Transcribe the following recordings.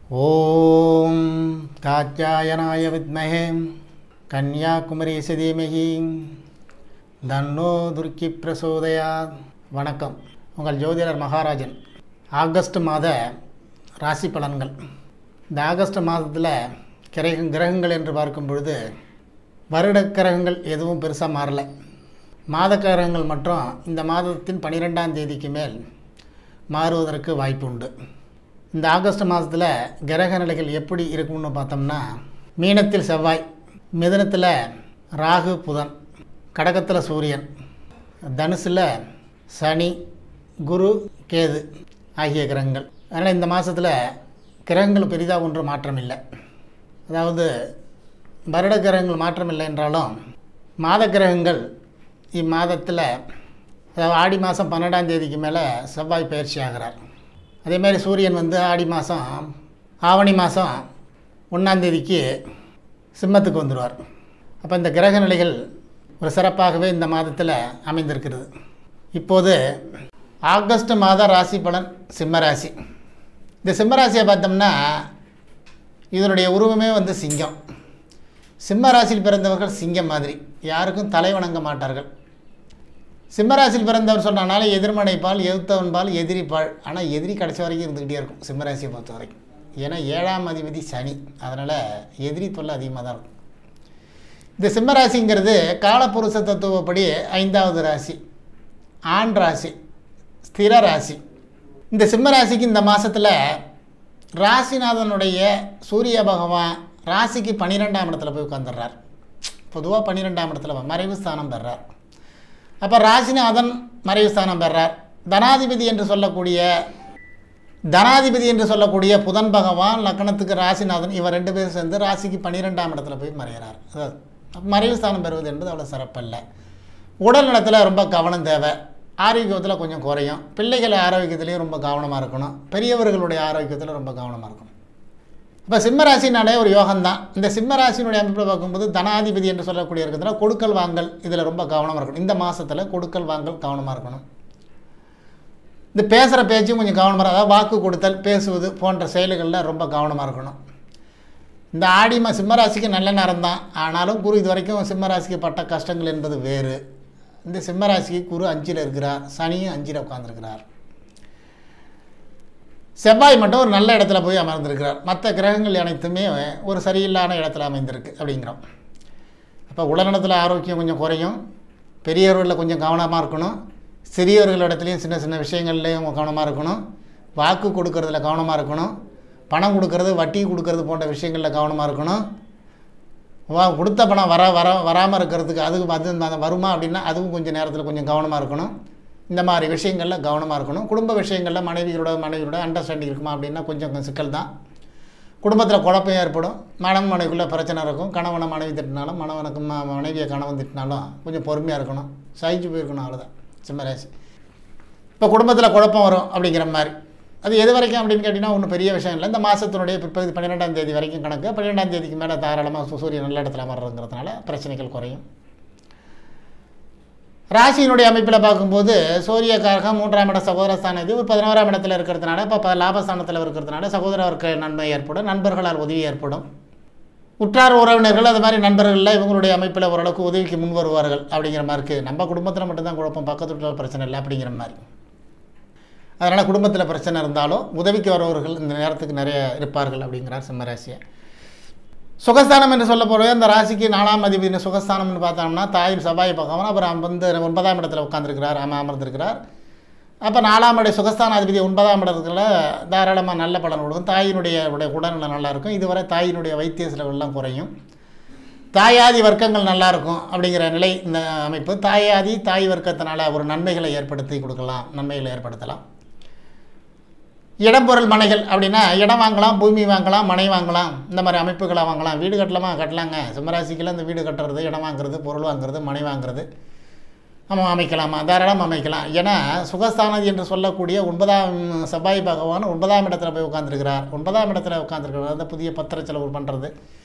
ஓம் காத்தியாயனாய வித்மஹே கன்யாகுமரீச தீமகி தன்னோ துர்க்கி பிரசோதயாத் வணக்கம் உங்கள் ஜோதிடர் மகாராஜன் ஆகஸ்ட் மாத ராசி பலன்கள் இந்த ஆகஸ்ட் மாதத்தில் கிரக கிரகங்கள் என்று பார்க்கும் பொழுது வருட கிரகங்கள் எதுவும் பெருசாக மாறல மாத கிரகங்கள் மற்றும் இந்த மாதத்தின் பன்னிரெண்டாம் தேதிக்கு மேல் மாறுவதற்கு வாய்ப்பு உண்டு இந்த ஆகஸ்ட் மாதத்தில் கிரக நிலைகள் எப்படி இருக்கும்னு பார்த்தோம்னா மீனத்தில் செவ்வாய் மிதனத்தில் ராகு புதன் கடகத்தில் சூரியன் தனுசில் சனி குரு கேது ஆகிய கிரகங்கள் அதனால் இந்த மாதத்தில் கிரகங்கள் பெரிதாக ஒன்றும் மாற்றம் இல்லை அதாவது வருட கிரகங்கள் மாற்றம் இல்லை என்றாலும் மாத கிரகங்கள் இம்மாதத்தில் அதாவது ஆடி மாதம் பன்னெண்டாம் தேதிக்கு மேலே செவ்வாய் பயிற்சி ஆகிறார் அதேமாதிரி சூரியன் வந்து ஆடி மாதம் ஆவணி மாதம் ஒன்றாந்தேதிக்கு சிம்மத்துக்கு வந்துடுவார் அப்போ இந்த கிரக நிலைகள் ஒரு சிறப்பாகவே இந்த மாதத்தில் அமைந்திருக்கிறது இப்போது ஆகஸ்ட் மாத ராசி பலன் சிம்ம ராசி இந்த சிம்ம ராசியை பார்த்தோம்னா இதனுடைய உருவமே வந்து சிங்கம் சிம்ம ராசியில் பிறந்தவர்கள் சிங்கம் மாதிரி யாருக்கும் தலை வணங்க மாட்டார்கள் சிம்மராசியில் பிறந்தவர் சொன்னனால எதிர்மனை பால் எதிர்த்தவன் பால் எதிரி பால் ஆனால் எதிரி கடைசி வரைக்கும் இருந்துக்கிட்டே இருக்கும் சிம்மராசியை பொறுத்த வரைக்கும் ஏன்னா ஏழாம் அதிபதி சனி அதனால் எதிரி தொல்லை அதிகமாக தான் இருக்கும் இந்த சிம்மராசிங்கிறது காலப்புருஷ தத்துவப்படி ஐந்தாவது ராசி ஆண் ராசி ஸ்திர ராசி இந்த சிம்மராசிக்கு இந்த மாதத்தில் ராசிநாதனுடைய சூரிய பகவான் ராசிக்கு பன்னிரெண்டாம் இடத்துல போய் உட்காந்துடுறார் பொதுவாக பன்னிரெண்டாம் இடத்துல மறைவு ஸ்தானம் பெறார் அப்போ ராசிநாதன் மறைவு ஸ்தானம் பெறார் தனாதிபதி என்று சொல்லக்கூடிய தனாதிபதி என்று சொல்லக்கூடிய புதன் பகவான் லக்கணத்துக்கு ராசிநாதன் இவர் ரெண்டு பேரும் சேர்ந்து ராசிக்கு பன்னிரெண்டாம் இடத்துல போய் மறைகிறார் அதாவது மறைவு ஸ்தானம் பெறுவது என்பது அவ்வளோ சிறப்பல்ல உடல் நலத்தில் ரொம்ப கவனம் தேவை ஆரோக்கியத்தில் கொஞ்சம் குறையும் பிள்ளைகள் ஆரோக்கியத்துலேயும் ரொம்ப கவனமாக இருக்கணும் பெரியவர்களுடைய ஆரோக்கியத்தில் ரொம்ப கவனமாக இருக்கணும் இப்போ சிம்மராசினாலே ஒரு யோகம்தான் இந்த சிம்மராசினுடைய அமைப்பில் பார்க்கும்போது தனாதிபதி என்று சொல்லக்கூடிய இருக்கிறதுல கொடுக்கல் வாங்கல் இதில் ரொம்ப கவனமாக இருக்கணும் இந்த மாதத்தில் கொடுக்கல் வாங்கல் கவனமாக இருக்கணும் இந்த பேசுகிற பேச்சும் கொஞ்சம் கவனமாக அதாவது வாக்கு கொடுத்தல் பேசுவது போன்ற செயல்களில் ரொம்ப கவனமாக இருக்கணும் இந்த ஆடி மா சிம்மராசிக்கு நல்ல நேரம் தான் ஆனாலும் குரு இது வரைக்கும் சிம்மராசிக்கு பட்ட கஷ்டங்கள் என்பது வேறு இந்த சிம்மராசிக்கு குரு அஞ்சில் இருக்கிறார் சனியும் அஞ்சில் உட்காந்துருக்கிறார் செவ்வாய் மட்டும் ஒரு நல்ல இடத்துல போய் அமர்ந்திருக்கிறார் மற்ற கிரகங்கள் அனைத்துமே ஒரு சரியில்லான இடத்துல அமைந்திருக்கு அப்படிங்கிறோம் அப்போ உடல்நலத்தில் ஆரோக்கியம் கொஞ்சம் குறையும் பெரியவர்களில் கொஞ்சம் கவனமாக இருக்கணும் சிறியவர்களிடத்துலையும் சின்ன சின்ன விஷயங்கள்லேயும் கவனமாக இருக்கணும் வாக்கு கொடுக்கறதுல கவனமாக இருக்கணும் பணம் கொடுக்கறது வட்டி கொடுக்கறது போன்ற விஷயங்களில் கவனமாக இருக்கணும் வா கொடுத்த பணம் வர வர வராமல் இருக்கிறதுக்கு அதுக்கு அது அந்த வருமா அப்படின்னா அதுவும் கொஞ்சம் நேரத்தில் கொஞ்சம் கவனமாக இருக்கணும் இந்த மாதிரி விஷயங்களில் கவனமாக இருக்கணும் குடும்ப விஷயங்களில் மனைவியோட மனைவியோட அண்டர்ஸ்டாண்டிங் இருக்குமா அப்படின்னா கொஞ்சம் சிக்கல் தான் குடும்பத்தில் குழப்பம் ஏற்படும் மனம் மனைவிக்குள்ளே பிரச்சனை இருக்கும் கணவனை மனைவி திட்டினாலும் மணவனுக்கு ம மனைவியை கணவன் திட்டினாலும் கொஞ்சம் பொறுமையாக இருக்கணும் சகிச்சு போயிருக்கணும் அவ்வளோதான் சிம்மராசி இப்போ குடும்பத்தில் குழப்பம் வரும் அப்படிங்கிற மாதிரி அது எது வரைக்கும் அப்படின்னு கேட்டிங்கன்னா ஒன்றும் பெரிய விஷயம் இல்லை இந்த மாதத்தினுடைய பிற்பகுதி பன்னிரெண்டாம் தேதி வரைக்கும் கணக்கு பன்னிரெண்டாம் தேதிக்கு மேலே தாராளமாக சூரியன் நல்ல இடத்துல அமர்றதுங்கிறதுனால பிரச்சனைகள் குறையும் ராசியினுடைய அமைப்பில் பார்க்கும்போது சூரிய காரகம் மூன்றாம் இட சகோதரஸ்தானம் இது ஒரு பதினோராம் இடத்துல இருக்கிறதுனால இப்போ லாபஸ்தானத்தில் இருக்கிறதுனால சகோதரருக்கு நன்மை ஏற்படும் நண்பர்களால் உதவி ஏற்படும் உற்றார் உறவினர்கள் அது மாதிரி நண்பர்களில் இவங்களுடைய அமைப்பில் ஓரளவுக்கு உதவிக்கு முன் வருவார்கள் அப்படிங்கிற மாதிரி இருக்குது நம்ம குடும்பத்தில் மட்டும்தான் குழப்பம் பக்கத்து வீட்டில் பிரச்சனை இல்லை அப்படிங்கிற மாதிரி அதனால் குடும்பத்தில் பிரச்சனை இருந்தாலும் உதவிக்கு வருபவர்கள் இந்த நேரத்துக்கு நிறைய இருப்பார்கள் அப்படிங்கிறார் சிம்மராசியை சுகஸ்தானம் என்று சொல்ல போகிறது அந்த ராசிக்கு நாலாம் அதிபதி சுகஸ்தானம்னு பார்த்தோம்னா தாயின் செவ்வாய் பகவான் அப்புறம் வந்து ஒன்பதாம் இடத்துல உட்காந்துருக்கிறார் அம அமர்ந்திருக்கிறார் அப்போ நாலாம் இடைய சுகஸ்தான அதிபதி ஒன்பதாம் இடத்துல தாராளமாக நல்ல பலன் கொடுக்கும் தாயினுடைய உடைய உடல்நிலை நல்லாயிருக்கும் இதுவரை தாயினுடைய வைத்திய செலவுகள்லாம் குறையும் தாயாதி வர்க்கங்கள் நல்லாயிருக்கும் அப்படிங்கிற நிலை இந்த அமைப்பு தாயாதி தாய் வர்க்கத்தினால ஒரு நன்மைகளை ஏற்படுத்தி கொடுக்கலாம் நன்மைகளை ஏற்படுத்தலாம் இடம் பொருள் மனைகள் அப்படின்னா இடம் வாங்கலாம் பூமி வாங்கலாம் மனை வாங்கலாம் இந்த மாதிரி அமைப்புகளை வாங்கலாம் வீடு கட்டலாமா கட்டலாங்க சிம்மராசிக்கெல்லாம் இந்த வீடு கட்டுறது இடம் வாங்குறது பொருள் வாங்குறது மனை வாங்குறது நம்ம அமைக்கலாமா தாராளமாக அமைக்கலாம் ஏன்னா சுகஸ்தானதி என்று சொல்லக்கூடிய ஒன்பதாம் செவ்வாய் பகவான் ஒன்பதாம் இடத்துல போய் உட்காந்துருக்கிறார் ஒன்பதாம் இடத்துல உட்காந்துருக்கிறார் அந்த புதிய பத்திர செலவு பண்ணுறது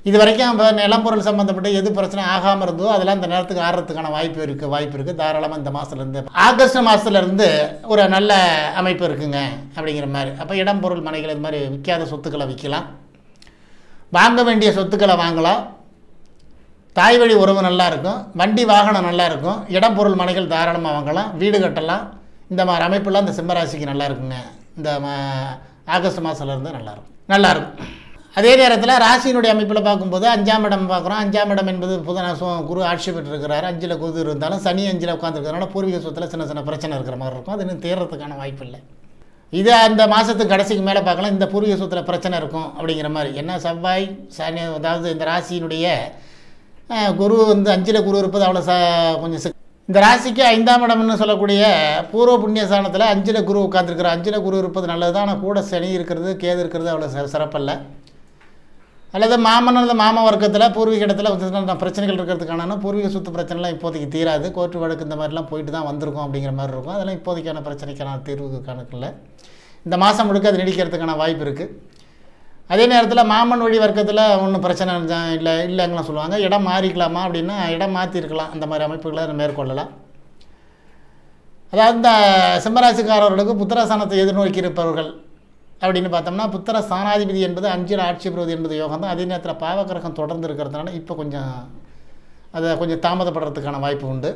இது வரைக்கும் இப்போ நிலம்பொருள் சம்மந்தப்பட்ட எது பிரச்சனை ஆகாமல் இருந்தோ அதெல்லாம் இந்த நேரத்துக்கு ஆடுறதுக்கான வாய்ப்பு இருக்குது வாய்ப்பு இருக்குது தாராளமாக இந்த மாதத்துலேருந்து ஆகஸ்ட் மாதத்துலேருந்து ஒரு நல்ல அமைப்பு இருக்குங்க அப்படிங்கிற மாதிரி அப்போ இடம் பொருள் மனைகள் இது மாதிரி விற்காத சொத்துக்களை விற்கலாம் வாங்க வேண்டிய சொத்துக்களை வாங்கலாம் தாய் வழி உறவு நல்லா இருக்கும் வண்டி வாகனம் நல்லா இருக்கும் இடம் பொருள் மனைகள் தாராளமாக வாங்கலாம் வீடு கட்டலாம் இந்த மாதிரி அமைப்புலாம் இந்த சிம்மராசிக்கு நல்லா இருக்குங்க இந்த மா- ஆகஸ்ட் மாதத்துலேருந்து நல்லாயிருக்கும் நல்லாயிருக்கும் அதே நேரத்தில் ராசியினுடைய அமைப்பில் பார்க்கும்போது அஞ்சாம் இடம் பார்க்குறோம் அஞ்சாம் இடம் என்பது புதன சு- குரு ஆட்சி பெற்றிருக்கிறாரு அஞ்சில் குரு இருந்தாலும் சனி அஞ்சில் உட்காந்துருக்கிறதுனால பூர்வீக சொத்தில் சின்ன சின்ன பிரச்சனை இருக்கிற மாதிரி இருக்கும் அது இன்னும் தேர்றதுக்கான வாய்ப்பு இல்லை இது அந்த மாதத்துக்கு கடைசிக்கு மேலே பார்க்கலாம் இந்த பூர்வீக சொத்தில் பிரச்சனை இருக்கும் அப்படிங்கிற மாதிரி என்ன செவ்வாய் சனி அதாவது இந்த ராசியினுடைய அஹ், குரு வந்து அஞ்சில் குரு இருப்பது அவ்வளோ ச கொஞ்சம் சிக் இந்த ராசிக்கு ஐந்தாம் இடம்னு சொல்லக்கூடிய பூர்வ புண்ணிய ஸ்தானத்தில் அஞ்சில் குரு உட்காந்துருக்கிற அஞ்சில் குரு இருப்பது நல்லது தான் ஆனால் கூட சனி இருக்கிறது கேது இருக்கிறது அவ்வளோ சிற- சிறப்பல்ல அல்லது மாமன் அல்லது மாம வர்க்கத்தில் பூர்வீக இடத்துல வந்து சின்ன பிரச்சனைகள் இருக்கிறதுக்கான பூர்வீக சொத்து பிரச்சனைலாம் இப்போதைக்கு தீராது கோர்ட்டு வழக்கு இந்த மாதிரிலாம் போயிட்டு தான் வந்திருக்கும் அப்படிங்கிற மாதிரி இருக்கும் அதெல்லாம் இப்போதைக்கான பிரச்சனைக்கான தீர்வு கணக்கில் இந்த மாதம் முழுக்க அது நீடிக்கிறதுக்கான வாய்ப்பு இருக்குது அதே நேரத்தில் மாமன் வழி வர்க்கத்தில் ஒன்றும் பிரச்சனை இருந்தா- இல்லை இல்லைங்களாம் சொல்லுவாங்க இடம் மாறிக்கலாமா அப்படின்னா இடம் மாற்றிருக்கலாம் அந்த மாதிரி அமைப்புகளை மேற்கொள்ளலாம் அதாவது இந்த சிம்மராசிக்காரர்களுக்கு புத்திரஸ்தானத்தை எதிர்நோக்கி இருப்பவர்கள் அப்படின்னு பார்த்தோம்னா புத்திர ஸ்தானாதிபதி என்பது அஞ்சில் ஆட்சி பெறுவது என்பது யோகம் தான் அதே நேரத்தில் பாவக்கிரகம் தொடர்ந்து இருக்கிறதுனால இப்போ கொஞ்சம் அதை கொஞ்சம் தாமதப்படுறதுக்கான வாய்ப்பு உண்டு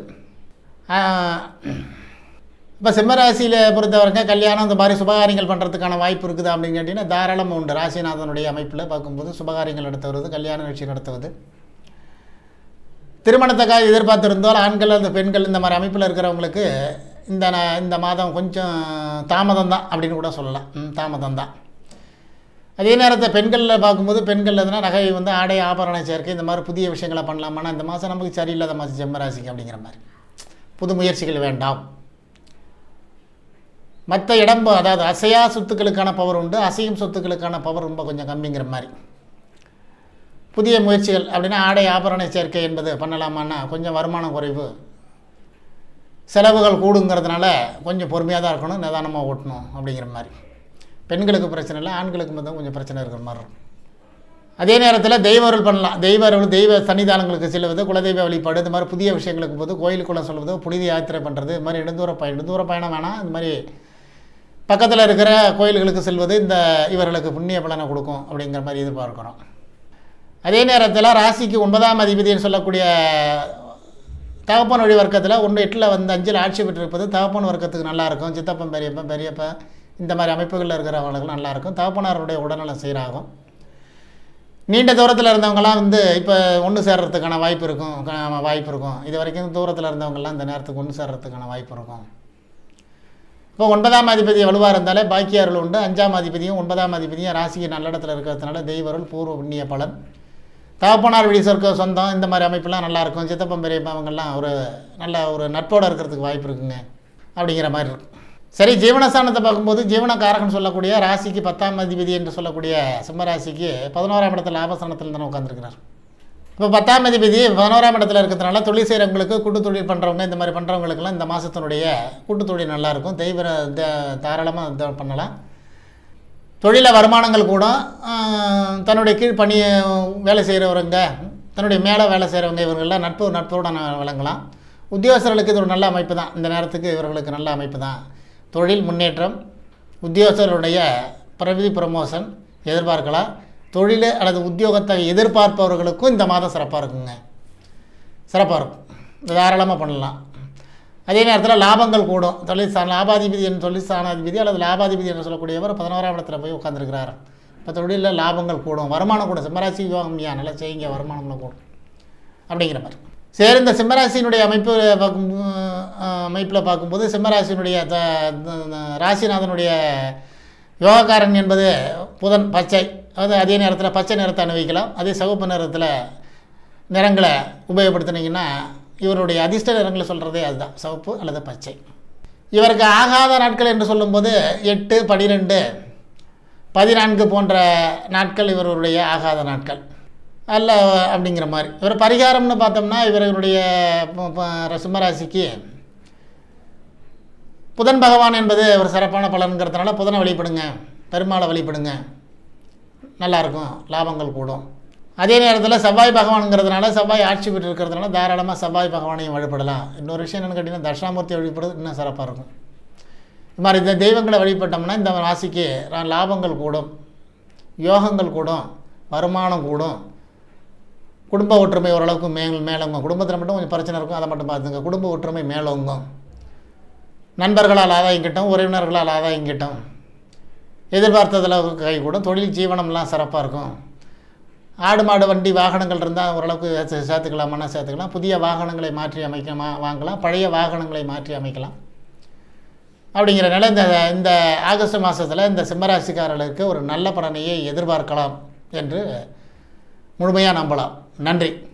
இப்போ சிம்மராசியில் பொறுத்தவரைக்கும் கல்யாணம் இந்த மாதிரி சுபகாரியங்கள் பண்ணுறதுக்கான வாய்ப்பு இருக்குது அப்படின்னு கேட்டிங்கன்னா தாராளமாக உண்டு ராசிநாதனுடைய அமைப்பில் பார்க்கும்போது சுபகாரியங்கள் நடத்துவது கல்யாண நிகழ்ச்சி நடத்துவது திருமணத்துக்காக எதிர்பார்த்திருந்தால் ஆண்கள் அந்த பெண்கள் இந்த மாதிரி அமைப்பில் இருக்கிறவங்களுக்கு இந்த ந- இந்த மாதம் கொஞ்சம் தாமதம் தான் அப்படின்னு கூட சொல்லலாம் ம், தாமதம் தான் அதே நேரத்தில் பெண்களில் பார்க்கும்போது பெண்கள் எதுனா நகை வந்து ஆடை ஆபரண சேர்க்கை இந்த மாதிரி புதிய விஷயங்களை பண்ணலாமான்னா இந்த மாதம் நமக்கு சரியில்லாத மாதம் ஜெம்மராசிக்கு அப்படிங்கிற மாதிரி புது முயற்சிகள் வேண்டாம் மற்ற இடம் அதாவது அசையா சொத்துக்களுக்கான பவர் உண்டு அசையும் சொத்துக்களுக்கான பவர் ரொம்ப கொஞ்சம் கம்மிங்கிற மாதிரி புதிய முயற்சிகள் அப்படின்னா ஆடை ஆபரண சேர்க்கை என்பது பண்ணலாமான்னா கொஞ்சம் வருமானம் குறைவு செலவுகள் கூடுங்கிறதுனால கொஞ்சம் பொறுமையாக தான் இருக்கணும் நிதானமாக ஓட்டணும் அப்படிங்கிற மாதிரி பெண்களுக்கு பிரச்சனை இல்லை ஆண்களுக்கு மட்டும் கொஞ்சம் பிரச்சனை இருக்கிற மாதிரி இருக்கும் அதே நேரத்தில் தெய்வ அருள் பண்ணலாம் தெய்வ அருள் தெய்வ சன்னிதானங்களுக்கு செல்வது குலதெய்வ வழிபாடு இந்த மாதிரி புதிய விஷயங்களுக்கு போது கோயிலுக்குள்ளே சொல்வது புனித யாத்திரை பண்ணுறது இது மாதிரி நெடுந்தூர பயணம் நெடுந்தூர பயணம் வேணாம் இந்த மாதிரி பக்கத்தில் இருக்கிற கோயில்களுக்கு செல்வது இந்த இவர்களுக்கு புண்ணிய பலனை கொடுக்கும் அப்படிங்கிற மாதிரி எதிர்பார்க்கிறோம் அதே நேரத்தில் ராசிக்கு ஒன்பதாம் அதிபதினு சொல்லக்கூடிய தகப்பன் வழி வர்க்கத்தில் ஒன்று எட்டில் வந்து அஞ்சில் ஆட்சி பெற்றிருப்பது தகப்பன் வர்க்கத்துக்கு நல்லா இருக்கும் சித்தப்பன் பெரியப்பன் பெரியப்பன் இந்த மாதிரி அமைப்புகளில் இருக்கிறவங்களுக்கு நல்லா இருக்கும் தகப்பனாருடைய உடல்நலம் சீராகும் நீண்ட தூரத்தில் இருந்தவங்கலாம் வந்து இப்போ ஒன்று சேர்றதுக்கான வாய்ப்பு இருக்கும் க- வாய்ப்பு இருக்கும் இது வரைக்கும் தூரத்தில் இருந்தவங்கலாம் இந்த நேரத்துக்கு ஒன்று சேர்றதுக்கான வாய்ப்பு இருக்கும் இப்போ ஒன்பதாம் அதிபதி வலுவாக இருந்தாலே பாக்கியார்கள் உண்டு அஞ்சாம் அதிபதியும் ஒன்பதாம் அதிபதியும் ராசிக்கு நல்ல இடத்துல இருக்கிறதுனால தெய்வருள் பூர்வ புண்ணிய பலன் தகப்பனார் வழி சொர்க்க சொந்தம் இந்த மாதிரி அமைப்பெல்லாம் நல்லா இருக்கும் சித்தப்பன் பெரியப்பா அவங்கெல்லாம் ஒரு நல்ல ஒரு நட்போடு இருக்கிறதுக்கு வாய்ப்பு இருக்குங்க அப்படிங்கிற மாதிரி இருக்கும் சரி ஜீவனஸ்தானத்தை பார்க்கும்போது ஜீவனக்காரகன் சொல்லக்கூடிய ராசிக்கு பத்தாம் அதிபதி என்று சொல்லக்கூடிய சிம்ம ராசிக்கு பதினோராம் இடத்துல லாபஸ்தானத்தில் தானே உட்காந்துருக்கிறார் இப்போ பத்தாம் அதிபதி பதினோராம் இடத்துல இருக்கிறதுனால தொழில் செய்கிறவங்களுக்கு கூட்டு தொழில் பண்ணுறவங்க இந்த மாதிரி பண்ணுறவங்களுக்கெல்லாம் இந்த மாதத்தினுடைய கூட்டு தொழில் நல்லாயிருக்கும் தெய்வ தாராளமாக இதை பண்ணலாம் தொழில வருமானங்கள் கூட ஆஹ், தன்னுடைய கீழ் பணி வேலை செய்கிறவங்க தன்னுடைய மேலே வேலை செய்கிறவங்க இவர்கள்லாம் நட்பு நட்போடு நான் விளங்கலாம் உத்தியோகஸ்தர்களுக்கு இது ஒரு நல்ல அமைப்பு தான் இந்த நேரத்துக்கு இவர்களுக்கு நல்ல அமைப்பு தான் தொழில் முன்னேற்றம் உத்தியோகஸ்தர்களுடைய பிரவிதி ப்ரமோஷன் எதிர்பார்க்கலாம் தொழில் அல்லது உத்தியோகத்தை எதிர்பார்ப்பவர்களுக்கும் இந்த மாதம் சிறப்பாக இருக்குங்க சிறப்பாக இருக்கும் தாராளமாக பண்ணலாம் அதே நேரத்தில் லாபங்கள் கூடும் தொழில் ஸ்தான லாபாதிபதி என்று தொழில் ஸ்தானாதிபதி அல்லது லாபாதிபதி என்று சொல்லக்கூடியவர் பதினோராம் இடத்துல போய் உட்காந்துருக்கிறார் இப்போ தொழிலில் லாபங்கள் கூடும் வருமானம் கூடும் சிம்மராசி யோகம்யா நல்லா செய்யுங்க வருமானம்லாம் கூடும் அப்படிங்கிற மாதிரி சரி இந்த சிம்மராசியினுடைய அமைப்பு பார்க்கும் அமைப்பில் பார்க்கும்போது சிம்மராசியினுடைய த த- த- ராசிநாதனுடைய யோகக்காரன் என்பது புதன் பச்சை அது அதே நேரத்தில் பச்சை நிறத்தை அணிவிக்கலாம் அதே சிவப்பு நிறத்தில் நிறங்களை உபயோகப்படுத்துனீங்கன்னா இவருடைய அதிர்ஷ்ட நிறங்களை சொல்கிறதே அதுதான் சிவப்பு அல்லது பச்சை இவருக்கு ஆகாத நாட்கள் என்று சொல்லும்போது எட்டு பனிரெண்டு பதினான்கு போன்ற நாட்கள் இவருடைய ஆகாத நாட்கள் அல்ல அப்படிங்கிற மாதிரி இவர் பரிகாரம்னு பார்த்தோம்னா இவர்களுடைய ப- ப- சிம்மராசிக்கு புதன் பகவான் என்பது ஒரு சிறப்பான பலன்கிறதுனால புதனை வழிபடுங்க பெருமாளை வழிபடுங்க நல்லாயிருக்கும் லாபங்கள் கூடும் அதே நேரத்தில் செவ்வாய் பகவானுங்கிறதுனால செவ்வாய் ஆட்சி பெற்று இருக்கிறதுனால தாராளமாக செவ்வாய் பகவானையும் வழிபடலாம் இன்னொரு விஷயம் என்னென்னு கேட்டிங்கன்னா தட்சிணாமூர்த்தி வழிபடுறது இன்னும் சிறப்பாக இருக்கும் இது மாதிரி இந்த தெய்வங்களை வழிபட்டோம்னா இந்த ராசிக்கு ரா- லாபங்கள் கூடும் யோகங்கள் கூடும் வருமானம் கூடும் குடும்ப ஒற்றுமை ஓரளவுக்கு மேல் மேலோங்கும் குடும்பத்தில் மட்டும் கொஞ்சம் பிரச்சனை இருக்கும் அதை மட்டும் பார்த்துங்க குடும்ப ஒற்றுமை மேலோங்கும் நண்பர்களால் ஆதாயம் கிட்டும் உறவினர்களால் ஆதாயம் கிட்டும் எதிர்பார்த்ததில் கை கூடும் தொழில் ஜீவனம்லாம் சிறப்பாக இருக்கும் ஆடு மாடு வண்டி வாகனங்கள் இருந்தால் ஓரளவுக்கு சே- சேர்த்துக்கலாமான்னா சேர்த்துக்கலாம் புதிய வாகனங்களை மாற்றி அமைக்க மா- வாங்கலாம் பழைய வாகனங்களை மாற்றி அமைக்கலாம் அப்படிங்கிற நிலை இந்த இந்த ஆகஸ்ட் மாதத்தில் இந்த சிம்மராசிக்காரர்களுக்கு ஒரு நல்ல பலனையை எதிர்பார்க்கலாம் என்று முழுமையாக நம்பலாம் நன்றி